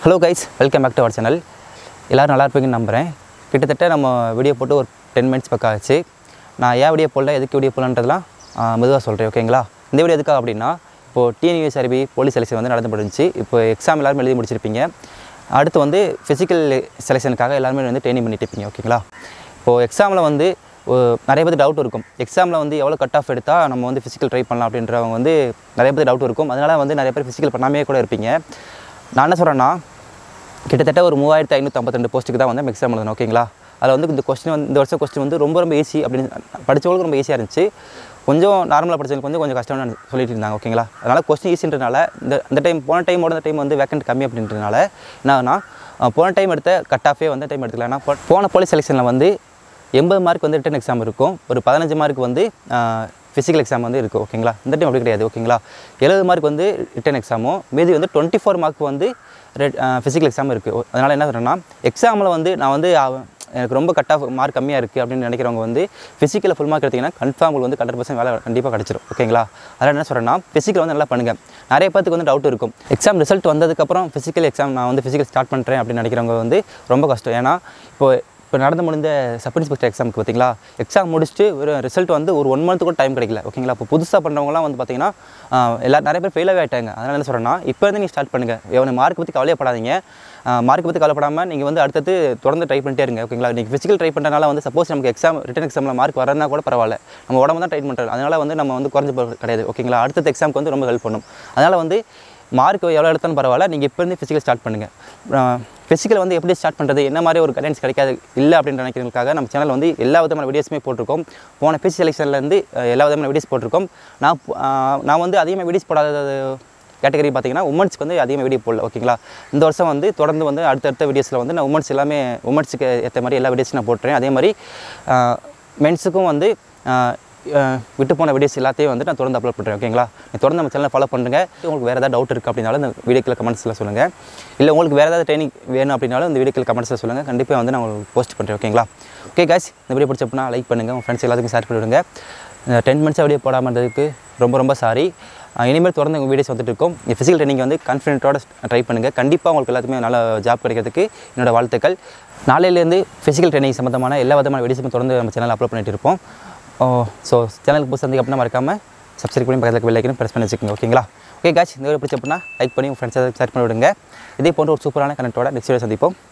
hello guys welcome back to our channel எல்லோரும் நல்லா இருப்பீங்கன்னு நம்புகிறேன் கிட்டத்தட்ட நம்ம வீடியோ போட்டு ஒரு டென் மினிட்ஸ் பக்கம் ஆச்சு நான் ஏன் வீடியோ போடல எதுக்கு வீடியோ போடலன்றதுலாம் மெதுவாக சொல்கிறேன் ஓகேங்களா இந்த வீடியோ எதுக்காக அப்படின்னா இப்போது டிஎன்யூஎஸ்ஆர்பி போலீஸ் செலெக்ஷன் வந்து நடந்து முடிஞ்சுச்சு இப்போ எக்ஸாம் எல்லாரும் எழுதி முடிச்சிருப்பீங்க அடுத்து வந்து ஃபிசிக்கல் செலெக்ஷனுக்காக எல்லாருமே வந்து ட்ரைனிங் பண்ணிட்டு இருப்பீங்க ஓகேங்களா இப்போது எக்ஸாமில் வந்து ஒ- நிறைய பேர் டவுட் இருக்கும் எக்ஸாமில் வந்து எவ்வளோ கட் ஆஃப் எடுத்தால் நம்ம வந்து ஃபிசிக்கல் ட்ரை பண்ணலாம் அப்படின்றவங்க வந்து நிறைய பேர் டவுட் இருக்கும் அதனால் வந்து நிறைய பேர் ஃபிசிக்கல் பண்ணாமே கூட இருப்பீங்க நான் என்ன சொல்கிறேன்னா கிட்டத்தட்ட ஒரு மூவாயிரத்து ஐநூற்றி ஐம்பத்திரெண்டு போஸ்ட்டுக்கு தான் வந்து எக்ஸாம் எழுதணும் ஓகேங்களா அதில் வந்து இந்த கொஸ்டின் வந்து இந்த வருஷம் கொஸ்டின் வந்து ரொம்ப ரொம்ப ஈஸி அப்படின்னு படித்தவங்களுக்கு ரொம்ப ஈஸியாக இருந்துச்சு கொஞ்சம் நார்மலாக படிச்சவங்களுக்கு வந்து கொஞ்சம் கஷ்டம்னு சொல்லிட்டு இருந்தாங்க ஓகேங்களா அதனால் கொஸ்டின் ஈஸின்றனால இந்த இந்த டைம் போன டைமோட இந்த டைம் வந்து வேக்கண்ட் கம்மி அப்படின்றனால என்ன ஆகுனா, அஹ், போன டைம் எடுத்த கட் ஆஃபே வந்து டைம் எடுத்துக்கலாம் ஏன்னா போ- போன போலீஸ் செலெக்ஷனில் வந்து எண்பது மார்க் வந்து ரிட்டன் எக்ஸாம் இருக்கும் ஒரு பதினஞ்சு மார்க் வந்து ஃபிசிக்கல் எக்ஸாம் வந்து இருக்குது ஓகேங்களா இந்த டைம் அப்படி கிடையாது ஓகேங்களா எழுபது மார்க் வந்து ரிட்டன் எக்ஸாமும் மீதி வந்து டுவெண்ட்டி ஃபோர் மார்க் வந்து ஃபிசிக்கல் எக்ஸாம் இருக்குது அதனால் என்ன சொல்கிறேன்னா எக்ஸாமில் வந்து நான் வந்து அவ- எனக்கு ரொம்ப கட் ஆஃப் மார்க் கம்மியாக இருக்குது அப்படின்னு நினைக்கிறவங்க வந்து ஃபிசிக்கலில் ஃபுல் மார்க் எடுத்தீங்கன்னா கன்ஃபார்ம் உங்களுக்கு வந்து ஹண்ட்ரட் பர்சன்ட் வேலை கண்டிப்பாக கிடச்சிரும் ஓகேங்களா அதனால் என்ன சொல்கிறேன்னா ஃபிசிக்கல் வந்து நல்லா பண்ணுங்கள் நிறைய பேருக்கு வந்து டவுட் இருக்கும் எக்ஸாம் ரிசல்ட் வந்ததுக்கப்புறம் ஃபிசிக்கல் எக்ஸாம் நான் வந்து ஃபிசிக்கல் ஸ்டார்ட் பண்ணுறேன் அப்படின்னு நினைக்கிறவங்க வந்து ரொம்ப கஷ்டம் ஏன்னா இப்போ இப்போ நடந்து முடிந்த சப் இன்ஸ்பெக்டர் எக்ஸாமுக்கு பார்த்தீங்களா எக்ஸாம் முடிச்சுட்டு ஒரு ரிசல்ட் வந்து ஒரு ஒன் மந்த் கூட டைம் கிடைக்கல ஓகேங்களா இப்போ புதுசாக பண்ணுறவங்களாம் வந்து பார்த்தீங்கன்னா எல்லா நிறைய பேர் ஃபெயிலாகவே ஆகிட்டாங்க அதனால் என்ன சொல்கிறேன்னா இப்போ இருந்து நீங்கள் ஸ்டார்ட் பண்ணுங்கள் எவனை மார்க் பற்றி கவலையப்படாதீங்க மார்க் பற்றி கவலைப்படாமல் நீங்கள் வந்து அடுத்தது தொடர்ந்து ட்ரை பண்ணிட்டே இருங்க ஓகேங்களா நீங்கள் ஃபிசிக்கல் ட்ரை பண்ணுறதுனால வந்து சப்போஸ் நமக்கு எக்ஸாம் ரிட்டன் எக்ஸாமில் மார்க் வரனா கூட பரவாயில்ல நம்ம உடம்பு தான் ட்ரை பண்ணுறோம் அதனால் வந்து நம்ம வந்து குறைஞ்ச போகிறது கிடையாது ஓகேங்களா அடுத்தது எக்ஸாமுக்கு வந்து ரொம்ப ஹெல்ப் பண்ணும் அதனால் வந்து மார்க் எவ்வளோ எடுத்தாலும் பரவாயில்ல நீங்கள் இப்போ இருந்து ஃபிசிக்கல் ஸ்டார்ட் பண்ணுங்கள் ஃபிசிக்கல் வந்து எப்படி ஸ்டார்ட் பண்ணுறது என்ன மாதிரி ஒரு கைடன்ஸ் கிடைக்காது இல்லை அப்படின்னு நினைக்கிறவங்களுக்காக நம்ம சேனல் வந்து எல்லா விதமான வீடியோஸுமே போட்டிருக்கோம் போன பிசி செலெக்ஷன்லேருந்து எல்லா விதமான வீடியோஸ் போட்டிருக்கோம் நான் பு- ஆஹ் நான் வந்து அதிகமாக வீடியோஸ் போடாத கேட்டகரி பார்த்தீங்கன்னா உமன்ஸ்க்கு வந்து அதிகமாக வீடியோ போடல ஓகேங்களா இந்த வருஷம் வந்து தொடர்ந்து வந்து அடுத்தடுத்த வீடியோஸில் வந்து நான் உமன்ஸ் எல்லாமே உமன்ஸுக்கு ஏற்ற மாதிரி எல்லா வீடியோஸும் நான் போட்டுறேன் அதே மாதிரி மென்ஸுக்கும் வந்து ஆஹ் அஹ் விட்டு போன வீடியோஸ் எல்லாத்தையும் வந்து நான் தொடர்ந்து அப்லோட் பண்ணுறேன் ஓகேங்களா நீ தொடர்ந்து நம்ம சேனலை ஃபாலோ பண்ணுங்கள் உங்களுக்கு வேறு ஏதாவது டவுட் இருக்குது அப்படின்னாலும் இந்த வீடியோக்கில் கமெண்ட்ஸில் சொல்லுங்கள் இல்லை உங்களுக்கு வேறு ஏதாவது ட்ரைனிங் வேணும் அப்படின்னாலும் இந்த வீடியோக்கில் கமெண்ட்ஸில் சொல்லுங்கள் கண்டிப்பாக வந்து நான் உங்களுக்கு போஸ்ட் பண்ணுறேன் ஓகேங்களா ஓகே guys இந்த வீடியோ பிடிச்சப்பனா லைக் பண்ணுங்கள் உங்கள் ஃப்ரெண்ட்ஸ் எல்லாத்துக்கும் ஷேர் பண்ணிவிடுங்க இந்த டென் மினிட்ஸாக வீடியோ போடாமல் இருந்ததுக்கு ரொம்ப ரொம்ப சாரி இனிமேல் தொடர்ந்து உங்கள் வீடியோஸ் வந்துட்டு இருக்கும் இந்த ஃபிசிக்கல் ட்ரைனிங் வந்து கான்ஃபிடென்ட்டோட ட்ரை பண்ணுங்கள் கண்டிப்பாக உங்களுக்கு எல்லாத்துக்குமே நல்ல ஜாப் கிடைக்கிறதுக்கு என்னோட வாழ்த்துக்கள் நாளையிலேருந்து ஃபிசிக்கல் ட்ரைனிங் சம்மந்தமான எல்லா விதமான வீடியோஸுமே தொடர்ந்து நம்ம சேனல் அப்லோட் பண்ணிட்டு இருப்போம் ஸோ சேனலுக்கு புதுசு வந்து அப்படின்னா மறக்காமல் சப்ஸ்கிரைப் பண்ணி பக்கத்தில் பெல் ஐக்கனும் ப்ரெஸ் பண்ணி வச்சுக்கோங்க ஓகேங்களா ஓகே காய்ச்சி இந்த வீடியோ பிடிச்ச அப்படின்னா லைக் பண்ணி உங்கள் ஃப்ரெண்ட்ஸை ஷேர் பண்ணி விடுங்க இதே போன்ற ஒரு சூப்பரான கனெக்டோட நெக்ஸ்ட் வீடியோ சந்திப்போம்